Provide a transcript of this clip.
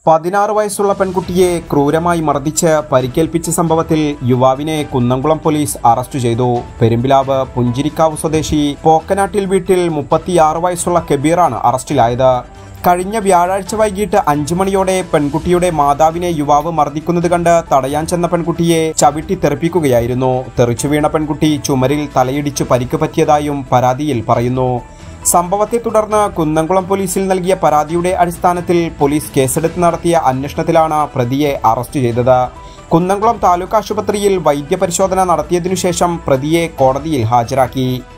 പതിനാറ് വയസ്സുള്ള പെൺകുട്ടിയെ ക്രൂരമായി മർദ്ദിച്ച് പരിക്കേൽപ്പിച്ച സംഭവത്തിൽ യുവാവിനെ കുന്നംകുളം പോലീസ് അറസ്റ്റ് ചെയ്തു പെരുമ്പിലാവ് പുഞ്ചിരിക്കാവ് സ്വദേശി പോക്കനാട്ടിൽ വീട്ടിൽ മുപ്പത്തിയാറ് വയസ്സുള്ള കബീറാണ് അറസ്റ്റിലായത് കഴിഞ്ഞ വ്യാഴാഴ്ച വൈകിട്ട് അഞ്ചു മണിയോടെ പെൺകുട്ടിയുടെ മാതാവിനെ യുവാവ് മർദ്ദിക്കുന്നത് കണ്ട് തടയാൻ ചെന്ന പെൺകുട്ടിയെ ചവിട്ടി തെറിപ്പിക്കുകയായിരുന്നു തെറിച്ചു വീണ പെൺകുട്ടി ചുമരിൽ തലയിടിച്ചു പരിക്ക് പറ്റിയതായും പരാതിയിൽ പറയുന്നു സംഭവത്തെ തുടർന്ന് കുന്നംകുളം പോലീസിൽ നൽകിയ പരാതിയുടെ അടിസ്ഥാനത്തിൽ പോലീസ് കേസെടുത്ത് നടത്തിയ അന്വേഷണത്തിലാണ് പ്രതിയെ അറസ്റ്റ് ചെയ്തത് കുന്നംകുളം താലൂക്ക് ആശുപത്രിയിൽ വൈദ്യപരിശോധന നടത്തിയതിനു ശേഷം പ്രതിയെ കോടതിയിൽ ഹാജരാക്കി